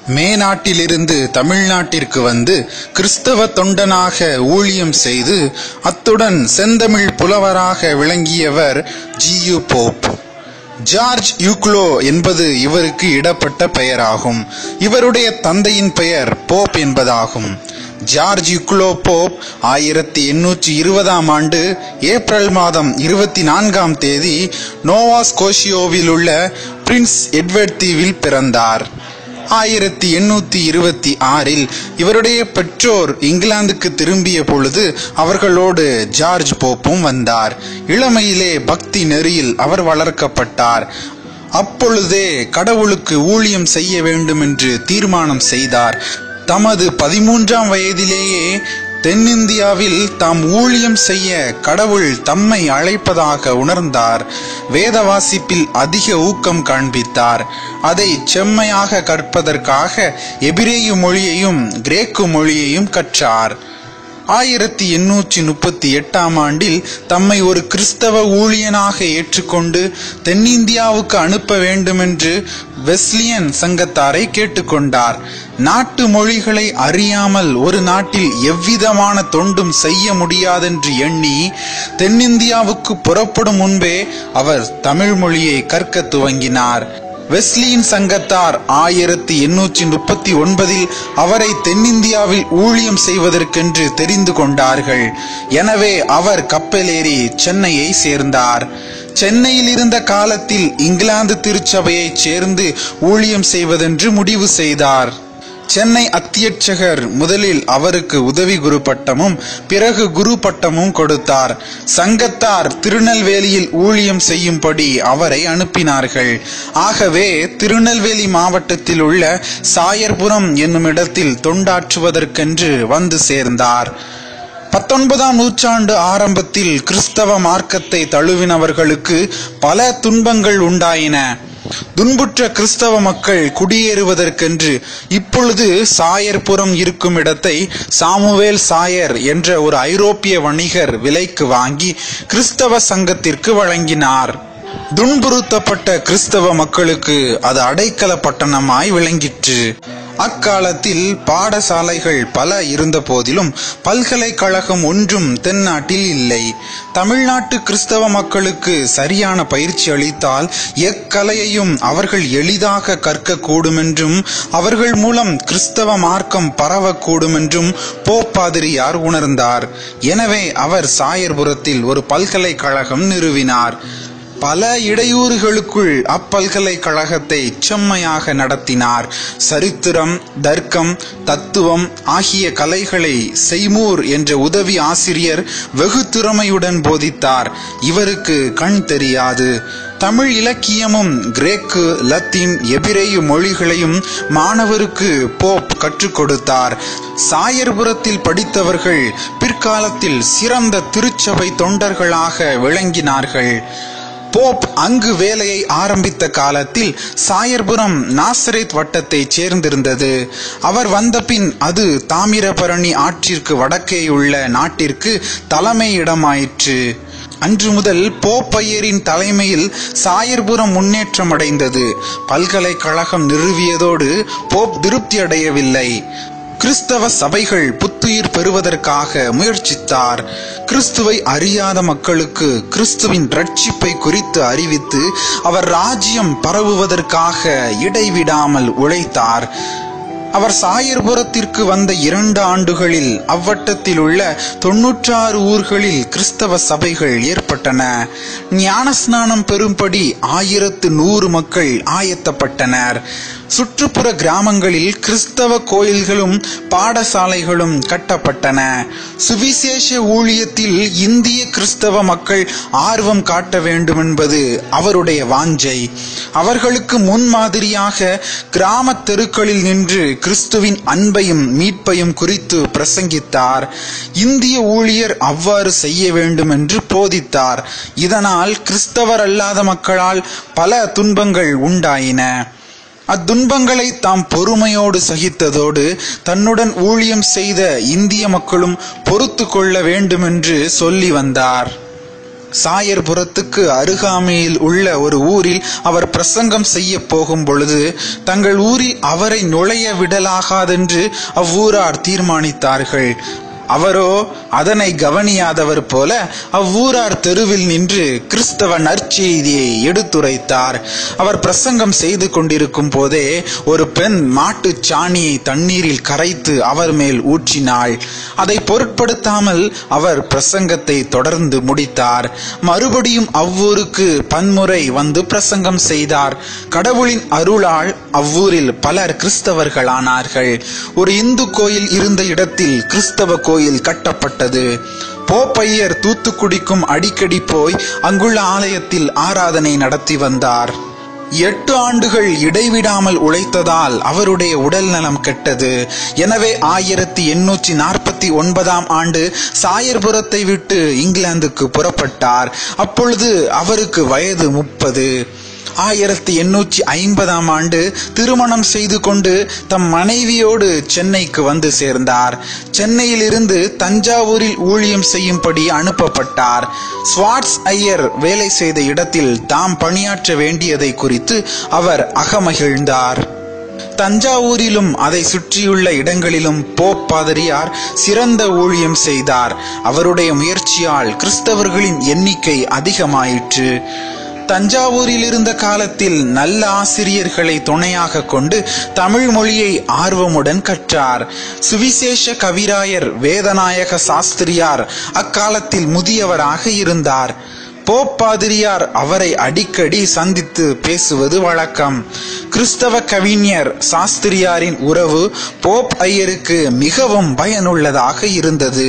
மேநாட்டிலிருந்து தமிழ்நாட்டிற்கு வந்து கிறிஸ்தவ தொண்டனாக ஊழியம் செய்து அத்துடன் செந்தமிழ் புலவராக விளங்கியவர் ஜியு போப் ஜார்ஜ் யூக்ளோ என்பது இவருக்கு இடப்பட்ட பெயராகும் இவருடைய தந்தையின் பெயர் போப் என்பதாகும் ஜார்ஜ் யுக்ளோ போப் ஆயிரத்தி எண்ணூற்றி இருபதாம் ஆண்டு ஏப்ரல் மாதம் இருபத்தி நான்காம் தேதி நோவா ஸ்கோஷியோவில் உள்ள பிரின்ஸ் எட்வர்ட் தீவில் பிறந்தார் ஆயிரத்தி எண்ணூத்தி இருபத்தி ஆறில் இவருடைய பெற்றோர் இங்கிலாந்துக்கு திரும்பிய பொழுது அவர்களோடு ஜார்ஜ் போப்பும் வந்தார் இளமையிலே பக்தி நெறியில் அவர் வளர்க்கப்பட்டார் அப்பொழுதே கடவுளுக்கு ஊழியம் செய்ய வேண்டும் என்று தீர்மானம் செய்தார் தமது பதிமூன்றாம் வயதிலேயே தென்னிந்தியாவில் தாம் ஊழியம் செய்ய கடவுள் தம்மை அழைப்பதாக உணர்ந்தார் வேத வாசிப்பில் அதிக ஊக்கம் காண்பித்தார் அதை செம்மையாக கற்பதற்காக எபிரேய மொழியையும் கிரேக்கு மொழியையும் கற்றார் ஆயிரத்தி எண்ணூற்றி முப்பத்தி எட்டாம் ஆண்டில் தம்மை ஒரு கிறிஸ்தவ ஊழியனாக ஏற்றுக்கொண்டு தென்னிந்தியாவுக்கு அனுப்ப வேண்டுமென்று வெஸ்லியன் சங்கத்தாரை கேட்டுக்கொண்டார் நாட்டு மொழிகளை அறியாமல் ஒரு நாட்டில் எவ்விதமான தொண்டும் செய்ய முடியாதென்று எண்ணி தென்னிந்தியாவுக்கு புறப்படும் முன்பே அவர் தமிழ் மொழியை கற்க துவங்கினார் வெஸ்லியின் சங்கத்தார் ஆயிரத்தி எண்ணூற்றி முப்பத்தி ஒன்பதில் அவரை தென்னிந்தியாவில் ஊழியம் செய்வதற்கென்று தெரிந்து கொண்டார்கள் எனவே அவர் கப்பலேறி சென்னையை சேர்ந்தார் சென்னையில் இருந்த காலத்தில் இங்கிலாந்து திருச்சபையைச் சேர்ந்து ஊழியம் செய்வதென்று முடிவு செய்தார் சென்னை அத்தியட்சகர் முதலில் அவருக்கு உதவி குரு பட்டமும் பிறகு குரு பட்டமும் கொடுத்தார் சங்கத்தார் திருநெல்வேலியில் ஊழியம் செய்யும்படி அவரை அனுப்பினார்கள் ஆகவே திருநெல்வேலி மாவட்டத்தில் உள்ள சாயர்புரம் என்னும் இடத்தில் தொண்டாற்றுவதற்கென்று வந்து சேர்ந்தார் பத்தொன்பதாம் நூற்றாண்டு ஆரம்பத்தில் கிறிஸ்தவ மார்க்கத்தை தழுவினவர்களுக்கு பல துன்பங்கள் உண்டாயின துன்புற்ற கிறிஸ்தவ மக்கள் குடியேறுவதற்கென்று இப்பொழுது சாயர்புரம் இருக்கும் இடத்தை சாமுவேல் சாயர் என்ற ஒரு ஐரோப்பிய வணிகர் விலைக்கு வாங்கி கிறிஸ்தவ சங்கத்திற்கு வழங்கினார் துன்புறுத்தப்பட்ட கிறிஸ்தவ மக்களுக்கு அது அடைக்கல பட்டணமாய் விளங்கிற்று அக்காலத்தில் பாடசாலைகள் பல இருந்த போதிலும் பல்கலைக்கழகம் ஒன்றும் தென்னாட்டில் இல்லை தமிழ்நாட்டு கிறிஸ்தவ மக்களுக்கு சரியான பயிற்சி அளித்தால் எக்கலையையும் அவர்கள் எளிதாக கற்கக்கூடுமென்றும் அவர்கள் மூலம் கிறிஸ்தவ மார்க்கம் பரவக்கூடுமென்றும் போப்பாதிரியார் உணர்ந்தார் எனவே அவர் சாயர்புரத்தில் ஒரு பல்கலைக்கழகம் நிறுவினார் பல இடையூறுகளுக்குள் அப்பல்கலைக்கழகத்தை செம்மையாக நடத்தினார் சரித்திரம் தர்க்கம் தத்துவம் ஆகிய கலைகளை செய்மூர் என்ற உதவி ஆசிரியர் வெகு திறமையுடன் போதித்தார் இவருக்கு கண் தெரியாது தமிழ் இலக்கியமும் கிரேக்கு லத்தீன் எபிரேய மொழிகளையும் மாணவருக்கு போப் கற்றுக் கொடுத்தார் சாயர்புரத்தில் படித்தவர்கள் பிற்காலத்தில் சிறந்த திருச்சபை தொண்டர்களாக விளங்கினார்கள் போப் அங்கு வேலையை ஆரம்பித்த காலத்தில் சாயர்புரம் நாசரேத் வட்டத்தைச் சேர்ந்திருந்தது அவர் வந்தபின் அது தாமிரபரணி ஆற்றிற்கு வடக்கேயுள்ள நாட்டிற்கு தலைமையிடமாயிற்று அன்று முதல் போப்பையரின் தலைமையில் சாயர்புரம் முன்னேற்றம் அடைந்தது பல்கலைக்கழகம் நிறுவியதோடு போப் திருப்தி அடையவில்லை கிறிஸ்தவ சபைகள் புத்துயிர் பெறுவதற்காக முயற்சித்தார் கிறிஸ்துவை அறியாத மக்களுக்கு கிறிஸ்துவின் ரட்சிப்பை குறித்து அறிவித்து அவர் ராஜ்யம் பரவுவதற்காக இடைவிடாமல் உழைத்தார் அவர் சாயர்புரத்திற்கு வந்த இரண்டு ஆண்டுகளில் அவ்வட்டத்தில் உள்ள தொன்னூற்றாறு ஊர்களில் கிறிஸ்தவ சபைகள் ஏற்பட்டன ஞானஸ்நானம் பெறும்படி ஆயிரத்து நூறு மக்கள் ஆயத்தப்பட்டனர் சுற்றுப்புற கிராமங்களில் கிறிஸ்தவ கோயில்களும் பாடசாலைகளும் கட்டப்பட்டன சுவிசேஷ ஊழியத்தில் இந்திய கிறிஸ்தவ மக்கள் ஆர்வம் காட்ட வேண்டும் என்பது அவருடைய வாஞ்சை அவர்களுக்கு முன்மாதிரியாக கிராம தெருக்களில் நின்று கிறிஸ்துவின் அன்பையும் மீட்பையும் குறித்து பிரசங்கித்தார் இந்திய ஊழியர் அவ்வாறு செய்ய வேண்டும் என்று போதித்தார் இதனால் கிறிஸ்தவர் அல்லாத மக்களால் பல துன்பங்கள் உண்டாயின அத்துன்பங்களை தாம் பொறுமையோடு சகித்ததோடு தன்னுடன் ஊழியம் செய்த இந்திய மக்களும் பொறுத்து கொள்ள வேண்டுமென்று சொல்லி வந்தார் சாயர்புரத்துக்கு அருகாமையில் உள்ள ஒரு ஊரில் அவர் பிரசங்கம் செய்ய போகும் பொழுது தங்கள் ஊரில் அவரை நுழைய விடலாகாதென்று அவ்வூரார் தீர்மானித்தார்கள் அவரோ அதனை கவனியாதவர் போல அவ்வூரார் தெருவில் நின்று கிறிஸ்தவ நற்செய்தியை எடுத்துரைத்தார் அவர் பிரசங்கம் செய்து கொண்டிருக்கும் போதே ஒரு பெண் மாட்டுச் சாணியை தண்ணீரில் கரைத்து அவர் மேல் ஊற்றினாள் அதை பொருட்படுத்தாமல் அவர் பிரசங்கத்தை தொடர்ந்து முடித்தார் மறுபடியும் அவ்வூருக்கு பன்முறை வந்து பிரசங்கம் செய்தார் கடவுளின் அருளால் அவ்வூரில் பலர் கிறிஸ்தவர்களானார்கள் ஒரு இந்து கோயில் இருந்த இடத்தில் கிறிஸ்தவ கோயில் கட்டப்பட்டது போப்பையர் தூத்துக்குடிக்கும் அடிக்கடி போய் அங்குள்ள ஆலயத்தில் ஆராதனை நடத்தி வந்தார் எட்டு ஆண்டுகள் இடைவிடாமல் உழைத்ததால் அவருடைய உடல் நலம் கெட்டது எனவே ஆயிரத்தி எண்ணூற்றி நாற்பத்தி ஒன்பதாம் ஆண்டு சாயர்புரத்தை விட்டு இங்கிலாந்துக்கு புறப்பட்டார் அப்பொழுது அவருக்கு வயது முப்பது ஆயிரத்தி எண்ணூற்றி ஐம்பதாம் ஆண்டு திருமணம் செய்து கொண்டு தம் மனைவியோடு சென்னைக்கு வந்து சேர்ந்தார் சென்னையிலிருந்து தஞ்சாவூரில் ஊழியம் செய்யும்படி அனுப்பப்பட்டார் ஸ்வாட்ஸ் ஐயர் வேலை செய்த இடத்தில் தாம் பணியாற்ற வேண்டியதை குறித்து அவர் அகமகிழ்ந்தார் தஞ்சாவூரிலும் அதை சுற்றியுள்ள இடங்களிலும் போப் பாதிரியார் சிறந்த ஊழியம் செய்தார் அவருடைய முயற்சியால் கிறிஸ்தவர்களின் எண்ணிக்கை அதிகமாயிற்று தஞ்சாவூரில் இருந்த காலத்தில் நல்ல ஆசிரியர்களை துணையாக கொண்டு தமிழ் மொழியை ஆர்வமுடன் கற்றார் சுவிசேஷ கவிராயர் வேதநாயக சாஸ்திரியார் அக்காலத்தில் முதியவராக இருந்தார் போப் பாதிரியார் அவரை அடிக்கடி சந்தித்து பேசுவது வழக்கம் கிறிஸ்தவ கவிஞர் சாஸ்திரியாரின் உறவு போப் ஐயருக்கு மிகவும் பயனுள்ளதாக இருந்தது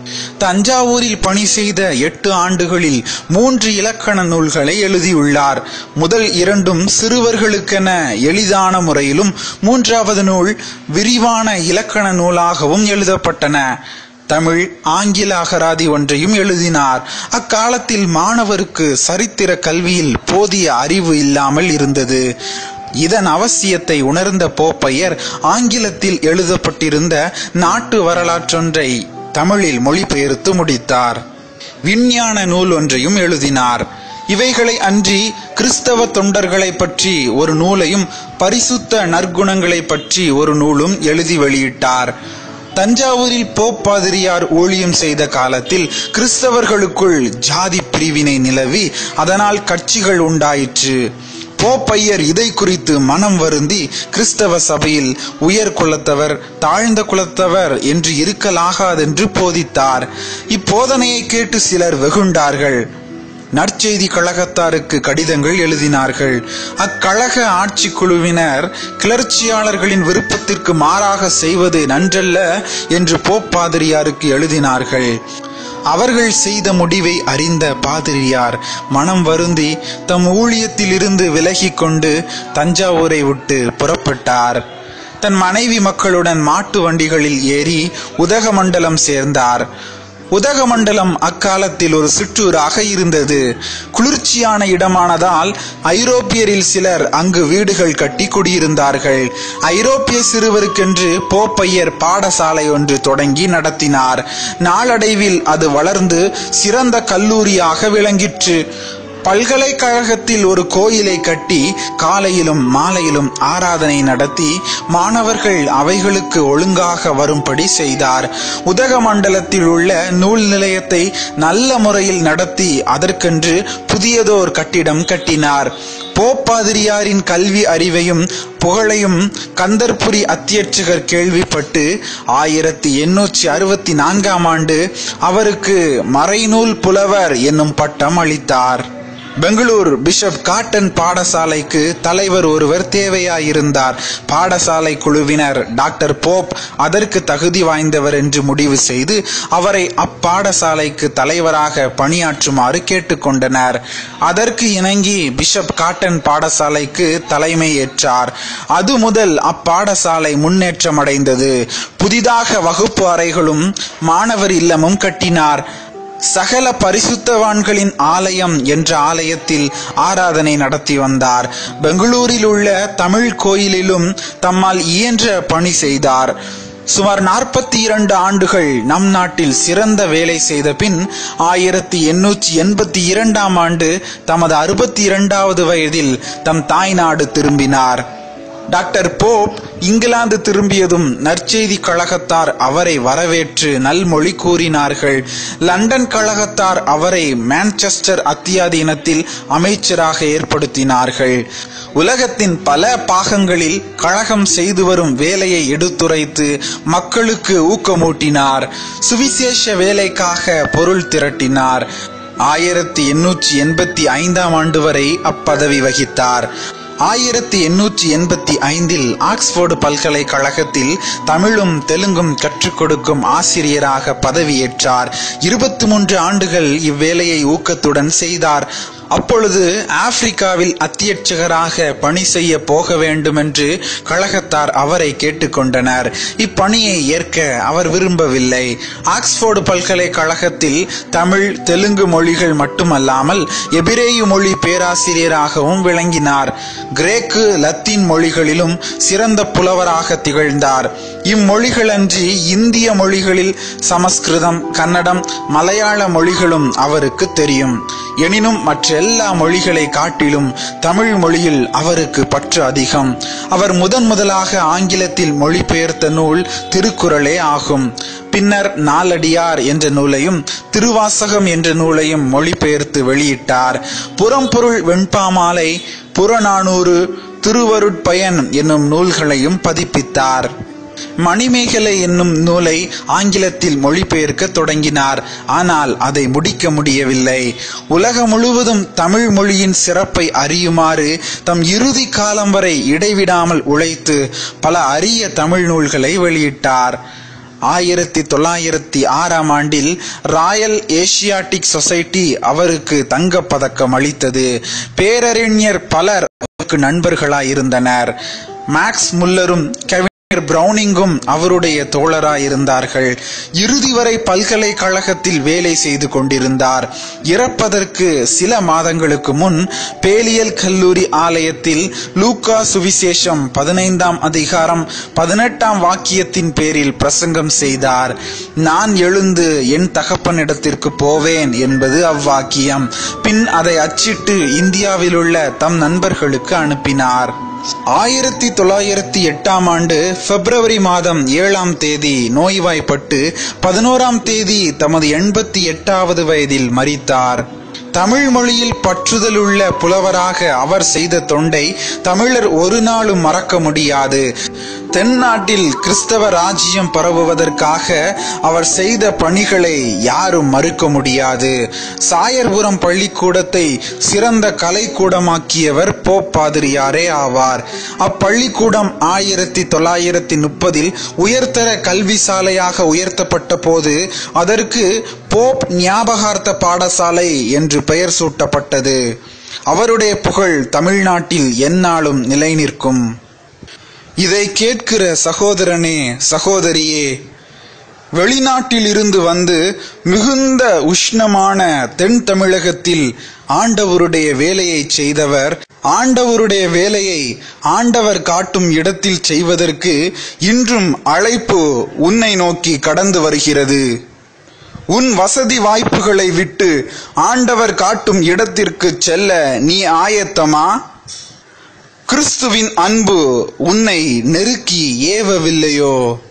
தஞ்சாவூரில் பணி செய்த எட்டு ஆண்டுகளில் மூன்று இலக்கண நூல்களை எழுதியுள்ளார் முதல் இரண்டும் சிறுவர்களுக்கென எளிதான முறையிலும் மூன்றாவது நூல் விரிவான இலக்கண நூலாகவும் எழுதப்பட்டன தமிழ் ஆங்கில அகராதி ஒன்றையும் எழுதினார் அக்காலத்தில் மாணவருக்கு சரித்திர கல்வியில் போதிய அறிவு இல்லாமல் இருந்தது இதன் அவசியத்தை உணர்ந்த போப்பையர் ஆங்கிலத்தில் எழுதப்பட்டிருந்த நாட்டு வரலாற்றொன்றை தமிழில் மொழிபெயர்த்து முடித்தார் விஞ்ஞான நூல் ஒன்றையும் எழுதினார் இவைகளை அன்றி கிறிஸ்தவ தொண்டர்களை பற்றி ஒரு நூலையும் பரிசுத்த நற்குணங்களை பற்றி ஒரு நூலும் எழுதி வெளியிட்டார் தஞ்சாவூரில் போப் பாதிரியார் ஊழியம் செய்த காலத்தில் கிறிஸ்தவர்களுக்குள் ஜாதி பிரிவினை நிலவி அதனால் கட்சிகள் உண்டாயிற்று போப்பையர் இதை குறித்து மனம் வருந்தி கிறிஸ்தவ சபையில் உயர் குலத்தவர் தாழ்ந்த குலத்தவர் என்று இருக்கலாகாதென்று போதித்தார் இப்போதனையை கேட்டு சிலர் வெகுண்டார்கள் நற்செய்தி கழகத்தாருக்கு கடிதங்கள் எழுதினார்கள் அக்கழக ஆட்சி குழுவினர் கிளர்ச்சியாளர்களின் விருப்பத்திற்கு மாறாக செய்வது நன்றல்ல என்று போப் பாதிரியாருக்கு எழுதினார்கள் அவர்கள் செய்த முடிவை அறிந்த பாதிரியார் மனம் வருந்தி தம் ஊழியத்திலிருந்து விலகிக் கொண்டு தஞ்சாவூரை விட்டு புறப்பட்டார் தன் மனைவி மக்களுடன் மாட்டு வண்டிகளில் ஏறி உதகமண்டலம் சேர்ந்தார் உதகமண்டலம் அக்காலத்தில் ஒரு சிற்றூராக இருந்தது குளிர்ச்சியான இடமானதால் ஐரோப்பியரில் சிலர் அங்கு வீடுகள் கட்டி குடியிருந்தார்கள் ஐரோப்பிய சிறுவருக்கென்று போப்பையர் பாடசாலை ஒன்று தொடங்கி நடத்தினார் நாளடைவில் அது வளர்ந்து சிறந்த கல்லூரியாக விளங்கிற்று பல்கலைக்கழகத்தில் ஒரு கோயிலை கட்டி காலையிலும் மாலையிலும் ஆராதனை நடத்தி மாணவர்கள் அவைகளுக்கு ஒழுங்காக வரும்படி செய்தார் உதகமண்டலத்தில் உள்ள நூல் நிலையத்தை நல்ல முறையில் நடத்தி அதற்கென்று புதியதோர் கட்டிடம் கட்டினார் போப்பாதிரியாரின் கல்வி அறிவையும் புகழையும் கந்தர்புரி அத்தியட்சகர் கேள்விப்பட்டு ஆயிரத்தி எண்ணூற்றி அறுபத்தி நான்காம் ஆண்டு அவருக்கு மறைநூல் புலவர் என்னும் பட்டம் அளித்தார் பெங்களூர் பிஷப் காட்டன் பாடசாலைக்கு தலைவர் ஒருவர் தேவையாயிருந்தார் பாடசாலை குழுவினர் டாக்டர் போப் அதற்கு தகுதி வாய்ந்தவர் என்று முடிவு செய்து அவரை அப்பாடசாலைக்கு தலைவராக பணியாற்றுமாறு கேட்டுக்கொண்டனர் அதற்கு இணங்கி பிஷப் காட்டன் பாடசாலைக்கு தலைமை ஏற்றார் அது முதல் அப்பாடசாலை முன்னேற்றமடைந்தது புதிதாக வகுப்பு அறைகளும் மாணவர் இல்லமும் கட்டினார் சகல பரிசுத்தவான்களின் ஆலயம் என்ற ஆலயத்தில் ஆராதனை நடத்தி வந்தார் பெங்களூரில் உள்ள தமிழ் கோயிலிலும் தம்மால் இயன்ற பணி செய்தார் சுமார் நாற்பத்தி இரண்டு ஆண்டுகள் நம் நாட்டில் சிறந்த வேலை செய்த பின் ஆயிரத்தி எண்ணூற்றி எண்பத்தி இரண்டாம் ஆண்டு தமது அறுபத்தி இரண்டாவது வயதில் தம் தாய்நாடு திரும்பினார் டாக்டர் போப் இங்கிலாந்து திரும்பியதும் நற்செய்தி கழகத்தார் அவரை வரவேற்று நல்மொழி கூறினார்கள் லண்டன் கழகத்தார் அவரை மான்செஸ்டர் அத்தியாதீனத்தில் அமைச்சராக ஏற்படுத்தினார்கள் உலகத்தின் பல பாகங்களில் கழகம் செய்து வரும் வேலையை எடுத்துரைத்து மக்களுக்கு ஊக்கமூட்டினார் சுவிசேஷ வேலைக்காக பொருள் திரட்டினார் ஆயிரத்தி எண்ணூற்றி எண்பத்தி ஐந்தாம் ஆண்டு வரை அப்பதவி வகித்தார் ஆயிரத்தி எண்ணூற்றி எண்பத்தி ஐந்தில் ஆக்ஸ்போர்டு பல்கலைக்கழகத்தில் தமிழும் தெலுங்கும் கற்றுக் கொடுக்கும் ஆசிரியராக பதவியேற்றார் இருபத்தி மூன்று ஆண்டுகள் இவ்வேலையை ஊக்கத்துடன் செய்தார் அப்பொழுது ஆப்பிரிக்காவில் அத்தியட்சகராக பணி செய்ய போக வேண்டும் என்று கழகத்தார் அவரை கேட்டுக்கொண்டனர் இப்பணியை ஏற்க அவர் விரும்பவில்லை ஆக்ஸ்போர்டு பல்கலைக்கழகத்தில் தமிழ் தெலுங்கு மொழிகள் மட்டுமல்லாமல் எபிரேயு மொழி பேராசிரியராகவும் விளங்கினார் கிரேக்கு லத்தீன் மொழிகளிலும் சிறந்த புலவராக திகழ்ந்தார் இம்மொழிகளன்றி இந்திய மொழிகளில் சமஸ்கிருதம் கன்னடம் மலையாள மொழிகளும் அவருக்கு தெரியும் எனினும் மற்ற எல்லா மொழிகளை காட்டிலும் தமிழ் மொழியில் அவருக்கு பற்று அதிகம் அவர் முதன் முதலாக ஆங்கிலத்தில் மொழிபெயர்த்த நூல் திருக்குறளே ஆகும் பின்னர் நாலடியார் என்ற நூலையும் திருவாசகம் என்ற நூலையும் மொழிபெயர்த்து வெளியிட்டார் புறம்பொருள் வெண்பாமாலை புறநானூறு திருவருட்பயன் என்னும் நூல்களையும் பதிப்பித்தார் மணிமேகலை என்னும் நூலை ஆங்கிலத்தில் மொழிபெயர்க்க தொடங்கினார் ஆனால் அதை முடிக்க முடியவில்லை உலகம் முழுவதும் தமிழ் மொழியின் சிறப்பை அறியுமாறு தம் இறுதி காலம் வரை இடைவிடாமல் உழைத்து பல அரிய தமிழ் நூல்களை வெளியிட்டார் ஆயிரத்தி தொள்ளாயிரத்தி ஆறாம் ஆண்டில் ராயல் ஏசியாட்டிக் சொசைட்டி அவருக்கு தங்கப் பதக்கம் அளித்தது பேரறிஞர் பலர் அவருக்கு நண்பர்களாயிருந்தனர் மேக்ஸ் முல்லரும் கெவின் பிரவுனிங்கும் அவருடைய தோழராயிருந்தார்கள் இறுதி வரை பல்கலைக்கழகத்தில் வேலை செய்து கொண்டிருந்தார் இறப்பதற்கு சில மாதங்களுக்கு முன் பேலியல் கல்லூரி ஆலயத்தில் லூக்கா சுவிசேஷம் பதினைந்தாம் அதிகாரம் பதினெட்டாம் வாக்கியத்தின் பேரில் பிரசங்கம் செய்தார் நான் எழுந்து என் தகப்பனிடத்திற்கு போவேன் என்பது அவ்வாக்கியம் பின் அதை அச்சிட்டு இந்தியாவில் உள்ள தம் நண்பர்களுக்கு அனுப்பினார் ஆயிரத்தி தொள்ளாயிரத்தி எட்டாம் ஆண்டு பிப்ரவரி மாதம் ஏழாம் தேதி நோய்வாய்ப்பட்டு பதினோராம் தேதி தமது எண்பத்தி எட்டாவது வயதில் மரித்தார் தமிழ் மொழியில் பற்றுதலுள்ள புலவராக அவர் செய்த தொண்டை தமிழர் ஒரு நாளும் மறக்க முடியாது தென்னாட்டில் கிறிஸ்தவ ராஜ்யம் பரவுவதற்காக அவர் செய்த பணிகளை யாரும் மறுக்க முடியாது சாயர்புரம் பள்ளிக்கூடத்தை சிறந்த கலைக்கூடமாக்கியவர் போப் பாதிரியாரே ஆவார் அப்பள்ளிக்கூடம் ஆயிரத்தி தொள்ளாயிரத்தி முப்பதில் உயர்தர கல்வி சாலையாக உயர்த்தப்பட்ட போது அதற்கு போப் ஞாபகார்த்த பாடசாலை என்று பெயர் சூட்டப்பட்டது அவருடைய புகழ் தமிழ்நாட்டில் எந்நாளும் நிலை நிற்கும் இதை கேட்கிற சகோதரனே சகோதரியே வெளிநாட்டில் இருந்து வந்து மிகுந்த உஷ்ணமான தென் தமிழகத்தில் ஆண்டவருடைய வேலையை செய்தவர் ஆண்டவருடைய வேலையை ஆண்டவர் காட்டும் இடத்தில் செய்வதற்கு இன்றும் அழைப்பு உன்னை நோக்கி கடந்து வருகிறது உன் வசதி வாய்ப்புகளை விட்டு ஆண்டவர் காட்டும் இடத்திற்கு செல்ல நீ ஆயத்தமா கிறிஸ்துவின் அன்பு உன்னை நெருக்கி ஏவவில்லையோ